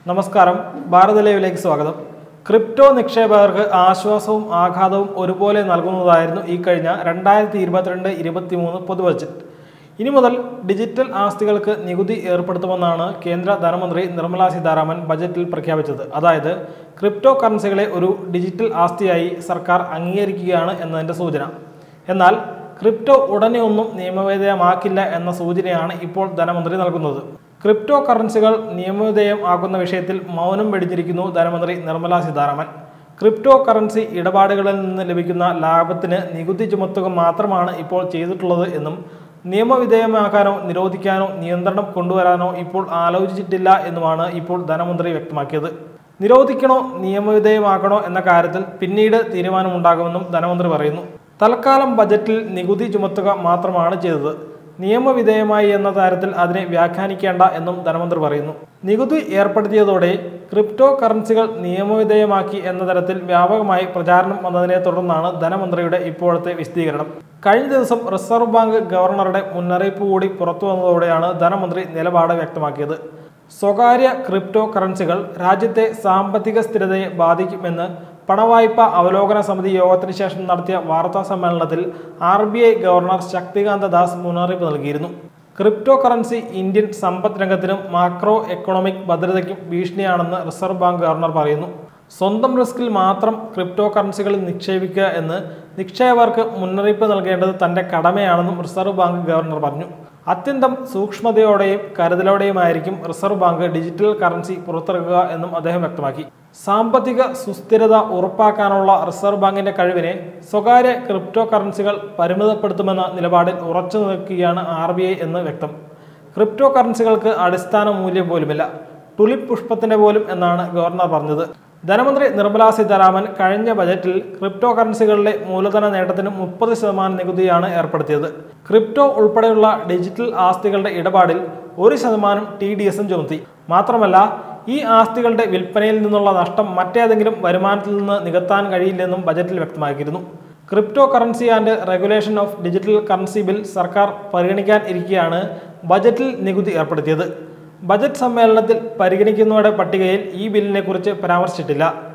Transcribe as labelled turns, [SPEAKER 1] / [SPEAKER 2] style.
[SPEAKER 1] നമസ്കാരം ഭാരത ലൈവിലേക്ക് സ്വാഗതം ക്രിപ്റ്റോ നിക്ഷേപകർക്ക് ആശ്വാസവും ആഘാതവും ഒരുപോലെ നൽകുന്നതായിരുന്നു ഈ കഴിഞ്ഞ രണ്ടായിരത്തി ഇരുപത്തിരണ്ട് ഇരുപത്തിമൂന്ന് പൊതു ബജറ്റ് ഇനി മുതൽ ഡിജിറ്റൽ ആസ്തികൾക്ക് നികുതി ഏർപ്പെടുത്തുമെന്നാണ് കേന്ദ്ര ധനമന്ത്രി നിർമ്മല സീതാരാമൻ ബജറ്റിൽ പ്രഖ്യാപിച്ചത് അതായത് ക്രിപ്റ്റോ കറൻസികളെ ഒരു ഡിജിറ്റൽ ആസ്തിയായി സർക്കാർ അംഗീകരിക്കുകയാണ് എന്നതിൻ്റെ സൂചന എന്നാൽ ക്രിപ്റ്റോ ഉടനെ ഒന്നും നിയമവിധേയമാക്കില്ല എന്ന സൂചനയാണ് ഇപ്പോൾ ധനമന്ത്രി നൽകുന്നത് ക്രിപ്റ്റോ കറൻസികൾ നിയമവിധേയം ആക്കുന്ന വിഷയത്തിൽ മൗനം വെടിഞ്ഞിരിക്കുന്നു ധനമന്ത്രി നിർമ്മല സീതാരാമൻ ക്രിപ്റ്റോ കറൻസി ഇടപാടുകളിൽ നിന്ന് ലഭിക്കുന്ന ലാഭത്തിന് നികുതി ചുമത്തുക മാത്രമാണ് ഇപ്പോൾ ചെയ്തിട്ടുള്ളത് എന്നും നിയമവിധേയമാക്കാനോ നിരോധിക്കാനോ നിയന്ത്രണം കൊണ്ടുവരാനോ ഇപ്പോൾ ആലോചിച്ചിട്ടില്ല എന്നുമാണ് ഇപ്പോൾ ധനമന്ത്രി വ്യക്തമാക്കിയത് നിരോധിക്കണോ നിയമവിധേയമാക്കണോ എന്ന കാര്യത്തിൽ പിന്നീട് തീരുമാനമുണ്ടാകുമെന്നും ധനമന്ത്രി പറയുന്നു തൽക്കാലം ബജറ്റിൽ നികുതി ചുമത്തുക മാത്രമാണ് ചെയ്തത് നിയമവിധേയമായി എന്ന തരത്തിൽ അതിനെ വ്യാഖ്യാനിക്കേണ്ട എന്നും ധനമന്ത്രി പറയുന്നു നികുതി ഏർപ്പെടുത്തിയതോടെ ക്രിപ്റ്റോ കറൻസികൾ നിയമവിധേയമാക്കി എന്ന തരത്തിൽ വ്യാപകമായി പ്രചാരണം വന്നതിനെ തുടർന്നാണ് ധനമന്ത്രിയുടെ ഇപ്പോഴത്തെ വിശദീകരണം കഴിഞ്ഞ ദിവസം റിസർവ് ബാങ്ക് ഗവർണറുടെ മുന്നറിയിപ്പ് കൂടി പുറത്തു വന്നതോടെയാണ് ധനമന്ത്രി നിലപാട് വ്യക്തമാക്കിയത് സ്വകാര്യ ക്രിപ്റ്റോ കറൻസികൾ രാജ്യത്തെ സാമ്പത്തിക സ്ഥിരതയെ ബാധിക്കുമെന്ന് പണവായ്പ അവലോകന സമിതി യോഗത്തിന് ശേഷം നടത്തിയ വാർത്താ സമ്മേളനത്തിൽ R B I governor Shaktikanta Das മുന്നറിയിപ്പ് നൽകിയിരുന്നു ക്രിപ്റ്റോ കറൻസി ഇന്ത്യൻ സമ്പദ് രംഗത്തിനും മാക്രോ എക്കണോമിക് ഭദ്രതയ്ക്കും ഭീഷണിയാണെന്ന് റിസർവ് ബാങ്ക് ഗവർണർ പറയുന്നു സ്വന്തം റിസ്കിൽ മാത്രം ക്രിപ്റ്റോ കറൻസികളിൽ നിക്ഷേപിക്കുക എന്ന് നിക്ഷേപകർക്ക് മുന്നറിയിപ്പ് നൽകേണ്ടത് തന്റെ കടമയാണെന്നും റിസർവ് ബാങ്ക് ഗവർണർ പറഞ്ഞു അത്യന്തം സൂക്ഷ്മതയോടെയും കരുതലോടെയുമായിരിക്കും റിസർവ് ബാങ്ക് ഡിജിറ്റൽ കറൻസി പുറത്തിറക്കുക എന്നും അദ്ദേഹം വ്യക്തമാക്കി സാമ്പത്തിക സുസ്ഥിരത ഉറപ്പാക്കാനുള്ള റിസർവ് ബാങ്കിന്റെ കഴിവിനെ സ്വകാര്യ ക്രിപ്റ്റോ കറൻസികൾ പരിമിതപ്പെടുത്തുമെന്ന നിലപാടിൽ ഉറച്ചു നിൽക്കുകയാണ് ആർ ബി ഐ എന്ന് വ്യക്തം ക്രിപ്റ്റോ കറൻസികൾക്ക് അടിസ്ഥാന മൂല്യം പോലുമില്ല ടുലിപ്പ് പുഷ്പത്തിന്റെ പോലും എന്നാണ് ഗവർണർ പറഞ്ഞത് ധനമന്ത്രി നിർമ്മല സീതാരാമൻ കഴിഞ്ഞ ബജറ്റിൽ ക്രിപ്റ്റോ കറൻസികളിലെ മൂലധന നേട്ടത്തിന് മുപ്പത് ശതമാനം നികുതിയാണ് ഏർപ്പെടുത്തിയത് ക്രിപ്റ്റോ ഉൾപ്പെടെയുള്ള ഡിജിറ്റൽ ആസ്തികളുടെ ഇടപാടിൽ ഒരു ശതമാനം ടി ഡി എസും ചുമത്തി മാത്രമല്ല ഈ ആസ്തികളുടെ വിൽപ്പനയിൽ നിന്നുള്ള നഷ്ടം മറ്റേതെങ്കിലും വരുമാനത്തിൽ നിന്ന് നികത്താൻ കഴിയില്ലെന്നും ബജറ്റിൽ വ്യക്തമാക്കിയിരുന്നു crypto currency and regulation of digital currency bill സർക്കാർ പരിഗണിക്കാൻ ഇരിക്കെയാണ് ബജറ്റിൽ നികുതി ഏർപ്പെടുത്തിയത് ബജറ്റ് സമ്മേളനത്തിൽ പരിഗണിക്കുന്നവരുടെ പട്ടികയിൽ ഈ ബില്ലിനെ കുറിച്ച് പരാമർശിച്ചിട്ടില്ല